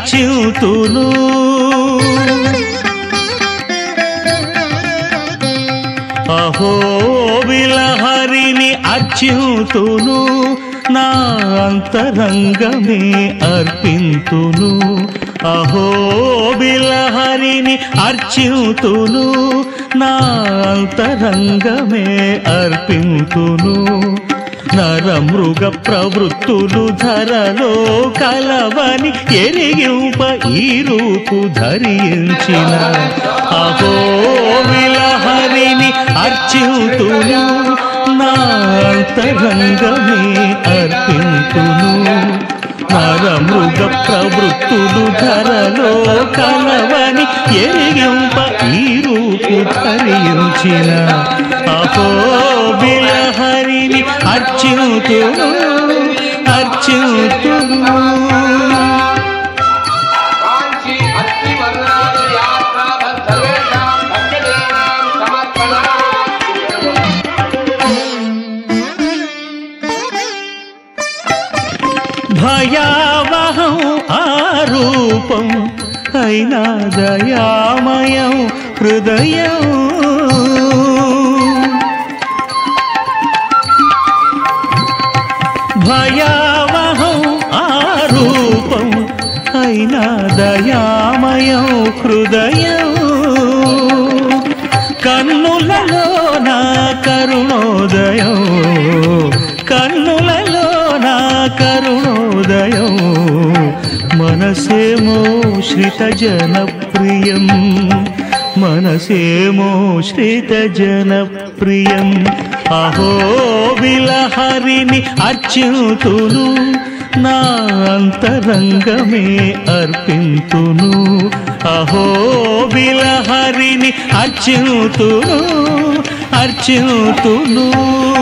అర్చింతును అహో విలహరిని అర్చింతును నా అంతరంగమే అర్పింతును అహో విలహరిని అర్చింతును నా అంతరంగమే అర్పింతును నరమృగ ప్రవృత్తులు ధరలో కలవని ఎరిగింప ఈ రూపు ధరించిన అహో విలహరిని అర్చింతును నా అంతరంగమే అర్పింతును నరమృగ ప్రవృత్తులు ధరలో కలవని ఎరిగింప ఈ రూపు ధరించిన అహో విలహరిని అర్చింతును అర్చింతును కాంచి అత్తి వర్ణాలు యాత్రా సర్వేషాం భక్తదేవాం సమర్పణ భయావహం ఆరూపం అయినా దయామయం హృదయం భయావహం ఆరూపం అయినా దయామయం హృదయం కన్నులలో నా కరుణోదయం కన్నులలో నా కరుణోదయం మనసేమో శ్రిత జనప్రియం మనసేమో శ్రిత జనప్రియం అహో విలహరిని అర్చింతును నా అంతరంగమే అర్పింతును అహో విలహరిని అర్చింతును అర్చింతును